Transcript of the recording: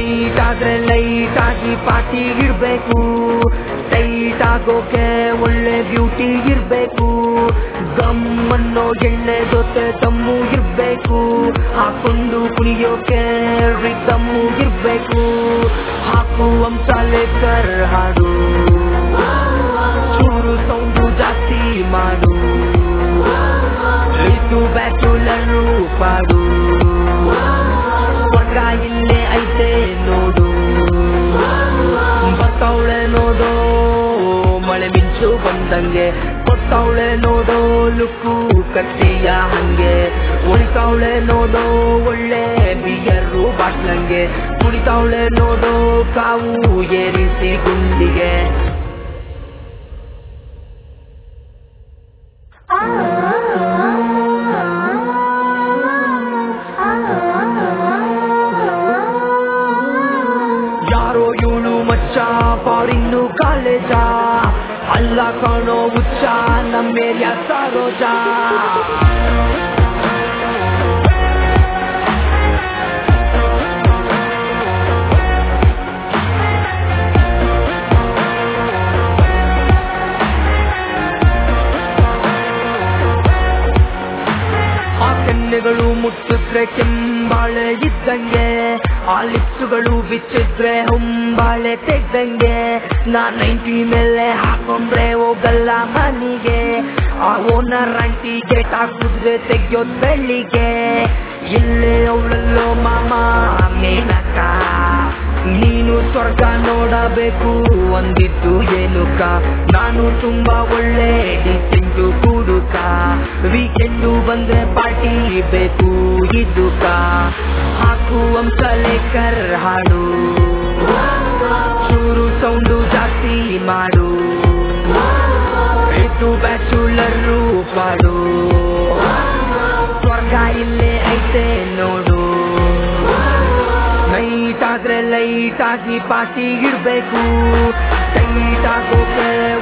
night ಆದ್ರೆ light ಆಗಿ party ಇರ್ಬೇಕು ಟೈಟ್ ಆಗೋಕೆ ಒಳ್ಳೆ ಬ್ಯೂಟಿ ಇರ್ಬೇಕು ಗಮ್ ಅನ್ನೋ ಎಣ್ಣೆ ಜೊತೆ ದಮ್ಮು ಇರ್ಬೇಕು ಹಾಕೊಂಡು ಕುಣಿಯೋಕೆ ದಮ್ಮು ಇರ್ಬೇಕು ಹಾಕುವಂತ ಲೇಕರ್ ಹಾಡು ಚೂರು ಸೌಂಡು ಜಾಸ್ತಿ ಮಾಡು ಇದು ಬ್ಯಾಚುಲರು ಪಾಡು ಸ್ವರ್ಗ ಇಲ್ಲೇ ಐತೆ ನೋಡು ಬತ್ತವಳೆ ನೋಡೋ ಮಳೆ ಮಿಂಚು ಬಂದಂಗೆ ಕೊತ್ತವಳೆ ನೋಡೋ ಲುಕ್ಕು ಕಟ್ಟಿಯ ಹಂಗೆ ಉಳಿತವಳೆ ನೋಡೋ ಒಳ್ಳೆ ಬಿಯರು ಬಾಟ್ಲಂಗೆ ಕುಡಿತವಳೆ ನೋಡೋ ಕಾವು ಏರಿಸಿ ಗುಂಡಿಗೆ ಯಾರೋ ಇವಳು ಮಚ್ಚ ಫಾರಿನ್ನು ಕಾಲೇಜ ಅಲ್ಲ ಕಾಣೋ ಹುಚ್ಚ ನಮ್ಮೇರಿಯ ಸರೋಜ ಆ ಕೆನ್ನೆಗಳು ಮುಟ್ಟಿದ್ರೆ ಕೆಂಬಾಳೆ ಇದ್ದಂಗೆ ಆ ಲಿಪ್ಸುಗಳು ಬಿಚ್ಚಿದ್ರೆ ಹೊಂಬಾಳೆ ತೆಗ್ದಂಗೆ ನಾ ನೈಂಟಿ ಮೇಲೆ ಹಾಕೊಂಡ್ರೆ ಹೋಗಲ್ಲ ಮನಿಗೆ ಆ ಓನರ್ ಆಂಟಿ ಗೇಟ್ ಹಾಕಿದ್ರೆ ತೆಗ್ಯೋದ್ ಬೆಳ್ಳಿಗೆ ಇಲ್ಲೇ ಅವಳಲ್ಲೋ ಮಾಮ ಮೇನಕ ನೀನು ಸ್ವರ್ಗ ನೋಡಬೇಕು ಒಂದಿದ್ದು ಏನುಕ ನಾನು ತುಂಬಾ ಒಳ್ಳೆ ಡಿಸೆಂಟು ಕೂಡುಕ ವೀಕೆಂಡು ಬಂದ್ರೆ ಪಾರ್ಟಿ ಬೇಕು ಇದುಕ ಹಾಕುವಂತ ಲೇಕರ್ ಹಾಡು ಚೂರು ಸೌಂಡು ಜಾಸ್ತಿ ಮಾಡು ಇದು ಬ್ಯಾಚುಲರು ಪಾಡು ಸ್ವರ್ಗ ಇಲ್ಲೇ ಐತೆ ನೋಡು ನೈಟ್ ಆದ್ರೆ ಲೈಟ್ ಆಗಿ ಪಾರ್ಟಿ ಇಡ್ಬೇಕು ಟೈಟ್ ಆಗೋಕೆ